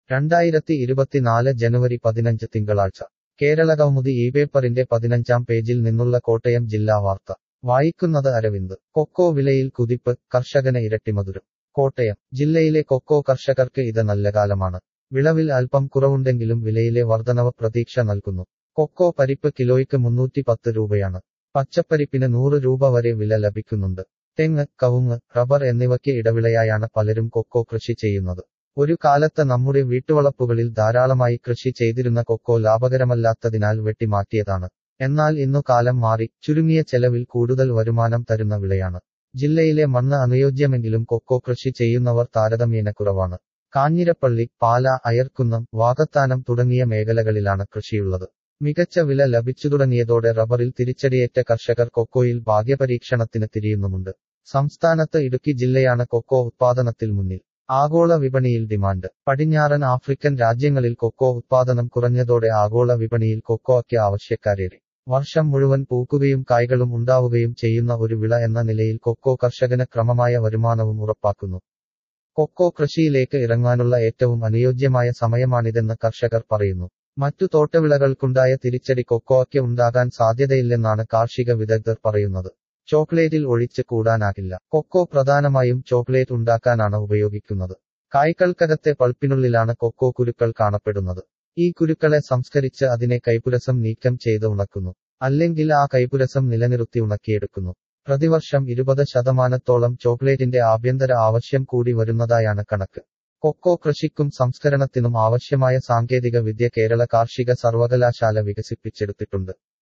രണ്ടായിരത്തി ഇരുപത്തിനാല് ജനുവരി പതിനഞ്ച് തിങ്കളാഴ്ച കേരളകൗമുദി ഈ പേപ്പറിന്റെ പതിനഞ്ചാം പേജിൽ നിന്നുള്ള കോട്ടയം ജില്ലാ വാർത്ത വായിക്കുന്നത് അരവിന്ദ് കൊക്കോ വിലയിൽ കുതിപ്പ് കർഷകന് ഇരട്ടിമധുരം കോട്ടയം ജില്ലയിലെ കൊക്കോ കർഷകർക്ക് ഇത് നല്ല കാലമാണ് വിളവിൽ അല്പം കുറവുണ്ടെങ്കിലും വിലയിലെ വർധനവ് പ്രതീക്ഷ നൽകുന്നു കൊക്കോ പരിപ്പ് കിലോയ്ക്ക് മുന്നൂറ്റി പത്ത് രൂപയാണ് പച്ചപ്പരിപ്പിന് നൂറ് രൂപ വരെ വില ലഭിക്കുന്നുണ്ട് തെങ്ങ് കവുങ്ങ് റബ്ബർ എന്നിവയ്ക്ക് ഇടവിളയായാണ് പലരും കൊക്കോ കൃഷി ചെയ്യുന്നത് ഒരു കാലത്ത് നമ്മുടെ വീട്ടുവളപ്പുകളിൽ ധാരാളമായി കൃഷി ചെയ്തിരുന്ന കൊക്കോ ലാഭകരമല്ലാത്തതിനാൽ വെട്ടിമാറ്റിയതാണ് എന്നാൽ ഇന്നു കാലം മാറി ചുരുങ്ങിയ ചെലവിൽ കൂടുതൽ വരുമാനം തരുന്ന വിളയാണ് ജില്ലയിലെ മണ്ണ് അനുയോജ്യമെങ്കിലും കൊക്കോ കൃഷി ചെയ്യുന്നവർ താരതമ്യേന കുറവാണ് കാഞ്ഞിരപ്പള്ളി പാല അയർക്കുന്നം വാകത്താനം തുടങ്ങിയ മേഖലകളിലാണ് കൃഷിയുള്ളത് മികച്ച വില ലഭിച്ചു തുടങ്ങിയതോടെ റബ്ബറിൽ തിരിച്ചടിയേറ്റ കർഷകർ കൊക്കോയിൽ ഭാഗ്യപരീക്ഷണത്തിന് തിരിയുന്നുമുണ്ട് സംസ്ഥാനത്ത് ഇടുക്കി ജില്ലയാണ് കൊക്കോ ഉത്പാദനത്തിൽ മുന്നിൽ ആഗോള വിപണിയിൽ ഡിമാൻഡ് പടിഞ്ഞാറൻ ആഫ്രിക്കൻ രാജ്യങ്ങളിൽ കൊക്കോ ഉത്പാദനം കുറഞ്ഞതോടെ ആഗോള വിപണിയിൽ കൊക്കോയ്ക്ക് ആവശ്യക്കാരേറി വർഷം മുഴുവൻ പൂക്കുകയും കായ്കളും ഉണ്ടാവുകയും ചെയ്യുന്ന ഒരു വിള എന്ന നിലയിൽ കൊക്കോ കർഷകന് ക്രമമായ വരുമാനവും ഉറപ്പാക്കുന്നു കൊക്കോ കൃഷിയിലേക്ക് ഇറങ്ങാനുള്ള ഏറ്റവും അനുയോജ്യമായ സമയമാണിതെന്ന് കർഷകർ പറയുന്നു മറ്റു തോട്ടവിളകൾക്കുണ്ടായ തിരിച്ചടി കൊക്കോയ്ക്ക് ഉണ്ടാകാൻ സാധ്യതയില്ലെന്നാണ് കാർഷിക വിദഗ്ധർ പറയുന്നത് ചോക്ലേറ്റിൽ ഒഴിച്ച് കൂടാനാകില്ല കൊക്കോ പ്രധാനമായും ചോക്ലേറ്റ് ഉണ്ടാക്കാനാണ് ഉപയോഗിക്കുന്നത് കായ്ക്കൾക്കകത്തെ പൾപ്പിനുള്ളിലാണ് കൊക്കോ കുരുക്കൾ കാണപ്പെടുന്നത് ഈ കുരുക്കളെ സംസ്കരിച്ച് അതിനെ കൈപ്പുരസം നീക്കം ചെയ്ത് ഉണക്കുന്നു അല്ലെങ്കിൽ ആ കൈപ്പുരസം നിലനിർത്തി ഉണക്കിയെടുക്കുന്നു പ്രതിവർഷം ഇരുപത് ശതമാനത്തോളം ചോക്ലേറ്റിന്റെ ആഭ്യന്തര ആവശ്യം കൂടി വരുന്നതായാണ് കണക്ക് കൊക്കോ കൃഷിക്കും സംസ്കരണത്തിനും ആവശ്യമായ സാങ്കേതിക വിദ്യ കേരള കാർഷിക സർവകലാശാല വികസിപ്പിച്ചെടുത്തിട്ടുണ്ട്